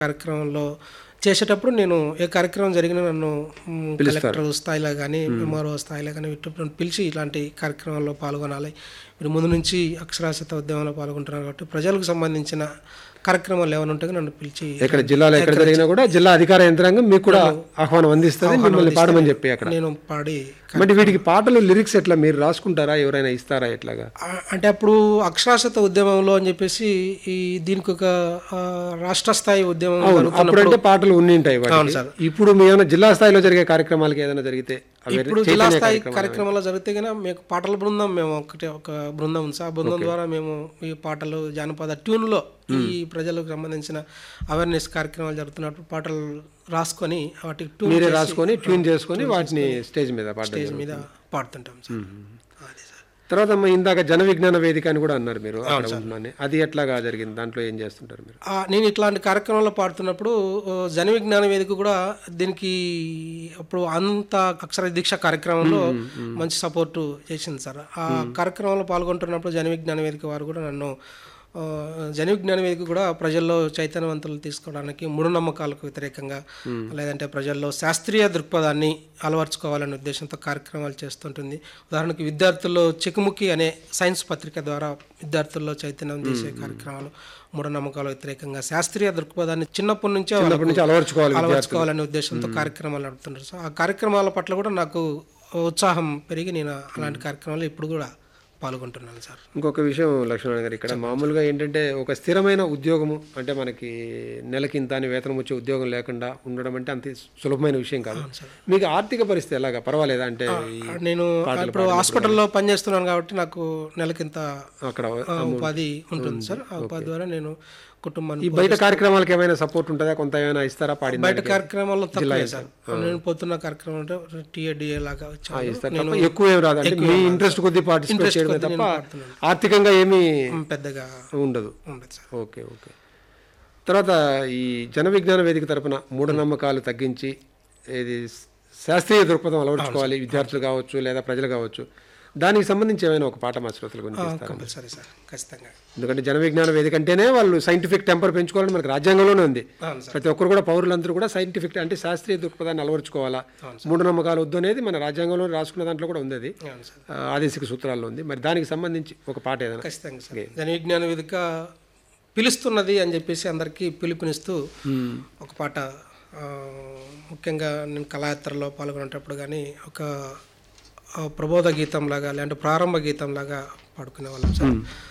కార్యక్రమంలో చేసేటప్పుడు నేను ఏ కార్యక్రమం జరిగినా నన్ను మ్, కలెక్టర్ స్థాయిలో కానీ ఎంఆర్ఓ స్థాయిలో కానీ వీటి పిలిచి ఇలాంటి కార్యక్రమాల్లో పాల్గొనాలి మీరు ముందు నుంచి అక్షరాస్యత ఉద్యమంలో పాల్గొంటున్నారు కాబట్టి ప్రజలకు సంబంధించిన కార్యక్రమాలు ఏమైనా ఉంటే నన్ను పిలిచి ఎక్కడ జిల్లాలో ఎక్కడ జరిగినా కూడా జిల్లా అధికార యంత్రాంగం మీకు కూడా ఆహ్వానం అందిస్తుంది మిమ్మల్ని పాడమని చెప్పి అక్కడ నేను పాడి మరి వీటికి పాటలు లిరిక్స్ ఎట్లా మీరు రాసుకుంటారా ఎవరైనా ఇస్తారా ఎట్లాగా ఆ, అంటే అప్పుడు అక్షరాస్యత ఉద్యమంలో అని చెప్పేసి ఈ దీనికి ఒక ఆ, రాష్ట్ర స్థాయి ఉద్యమం జరుగుతున్నప్పుడు అప్పుడంటే పాటలు ఉన్ని ఉంటాయి వాటికి. అవును సార్. ఇప్పుడు మీ ఏమైనా జిల్లా స్థాయిలో జరిగే కార్యక్రమాలకి ఏదైనా జరిగితే అవి ఇప్పుడు జిల్లా స్థాయి కార్యక్రమాలు జరిగితే కనుక మీకు పాటల బృందం మేము ఒకటి ఒక బృందం ఉంది సార్ ఆ బృందం ద్వారా మేము ఈ పాటలు జానపద ట్యూన్లో ఈ ప్రజలకు సంబంధించిన అవేర్నెస్ కార్యక్రమాలు జరుగుతున్నప్పుడు పాటలు రాసుకొని వాటికి ట్యూన్ మీరే రాసుకొని ట్యూన్ చేసుకొని వాటిని స్టేజ్ మీద పాడడం స్టేజ్ మీద పాడుతుంటాం సార్ అది సార్ తర్వాత అమ్మ ఇందాక జన విజ్ఞాన వేదిక అని కూడా అన్నారు మీరు అక్కడ ఉంటున్నాను అది ఎట్లాగా జరిగింది దాంట్లో ఏం చేస్తుంటారు మీరు ఆ, నేను ఇట్లాంటి కార్యక్రమంలో పాడుతున్నప్పుడు ఆ, జన విజ్ఞాన వేదిక కూడా దీనికి అప్పుడు అంత అక్షర దీక్ష కార్యక్రమంలో మంచి సపోర్టు చేసింది సార్ ఆ కార్యక్రమంలో పాల్గొంటున్నప్పుడు జన విజ్ఞాన వేదిక వారు కూడా నన్ను ఆ, జన విజ్ఞాన వేదిక కూడా ప్రజల్లో చైతన్యవంతులు తీసుకోవడానికి మూఢనమ్మకాలకు వ్యతిరేకంగా లేదంటే ప్రజల్లో శాస్త్రీయ దృక్పథాన్ని అలవర్చుకోవాలనే ఉద్దేశంతో కార్యక్రమాలు చేస్తుంటుంది ఉదాహరణకి విద్యార్థుల్లో చెకుముకి అనే సైన్స్ పత్రిక ద్వారా విద్యార్థుల్లో చైతన్యం చేసే కార్యక్రమాలు మూఢనమ్మకాల వ్యతిరేకంగా శాస్త్రీయ దృక్పథాన్ని చిన్నప్పటి నుంచే వాళ్ళకు నుంచి అలవర్చుకోవాలి అలవర్చుకోవాలనే ఉద్దేశంతో కార్యక్రమాలు నడుపుతుంటారు సో ఆ కార్యక్రమాల పట్ల కూడా నాకు ఉత్సాహం పెరిగి నేను అలాంటి కార్యక్రమాలు ఇప్పుడు కూడా పాల్గొంటున్నాను సార్ ఇంకొక విషయం లక్ష్మణ్ గారు ఇక్కడ మామూలుగా ఏంటంటే ఒక స్థిరమైన ఉద్యోగము అంటే మనకి నెలకి ఇంత అని వేతనం వచ్చే ఉద్యోగం లేకుండా ఉండడం అంటే అంత సులభమైన విషయం కాదు మీకు ఆర్థిక పరిస్థితి ఎలాగా పర్వాలేదా అంటే ఈ నేను ఇప్పుడు హాస్పిటల్లో పనిచేస్తున్నాను కాబట్టి నాకు నెలకింత అక్కడ ఆ, ఉపాధి ఉంటుంది సార్ ఆ ఉపాధి ద్వారా నేను కుటుంబాన్ని ఈ బయట కార్యక్రమాలకు ఏమైనా సపోర్ట్ ఉంటుందా కొంత ఏమైనా ఇస్తారా పాడిన బయట కార్యక్రమాల్లో తక్కువే సార్ నేను పోతున్న కార్యక్రమం అంటే టీఏడిఏ లాగా వచ్చాను ఇస్తారు తప్ప ఎక్కువ ఏం రాదు అంటే మీ ఇంట్రెస్ట్ కొద్ది పార్టిసిపేట్ చేయడమే తప్ప ఆర్థికంగా ఏమీ పెద్దగా ఉండదు ఉండదు సార్ ఓకే ఓకే తర్వాత ఈ జన విజ్ఞాన వేదిక తరపున మూఢనమ్మకాలు తగ్గించి ఇది శాస్త్రీయ దృక్పథం అలవర్చుకోవాలి విద్యార్థులు కావచ్చు లేదా ప్రజలు కావచ్చు దానికి సంబంధించి ఏమైనా ఒక పాట మా శ్రోతల గురించి ఇస్తారా? కంపల్సరీ సార్ ఖచ్చితంగా ఎందుకంటే జన విజ్ఞాన వేదిక అంటేనే వాళ్ళు సైంటిఫిక్ టెంపర్ పెంచుకోవాలని మనకి రాజ్యాంగంలోనే ఉంది అవును సార్ ప్రతి ఒక్కరు కూడా పౌరులందరూ కూడా సైంటిఫిక్ అంటే శాస్త్రీయ దృక్పథాన్ని అలవర్చుకోవాలా మూఢనమ్మకాలు వద్దు అనేది మన రాజ్యాంగంలో రాసుకున్న దాంట్లో కూడా ఉంది అది అవును సార్ ఆ, ఆదేశిక సూత్రాల్లో ఉంది మరి దానికి సంబంధించి ఒక పాట ఏదైనా ఖచ్చితంగా సార్ జన విజ్ఞాన వేదిక పిలుస్తున్నది అని చెప్పేసి అందరికీ పిలుపునిస్తూ ఒక పాట ఆ, ముఖ్యంగా నేను కళాయాత్రలో పాల్గొనేటప్పుడు కానీ ఒక ఆ, ప్రబోధ గీతం లాగా లేదంటే ప్రారంభ గీతం లాగా పాడుకునే వాళ్ళం సార్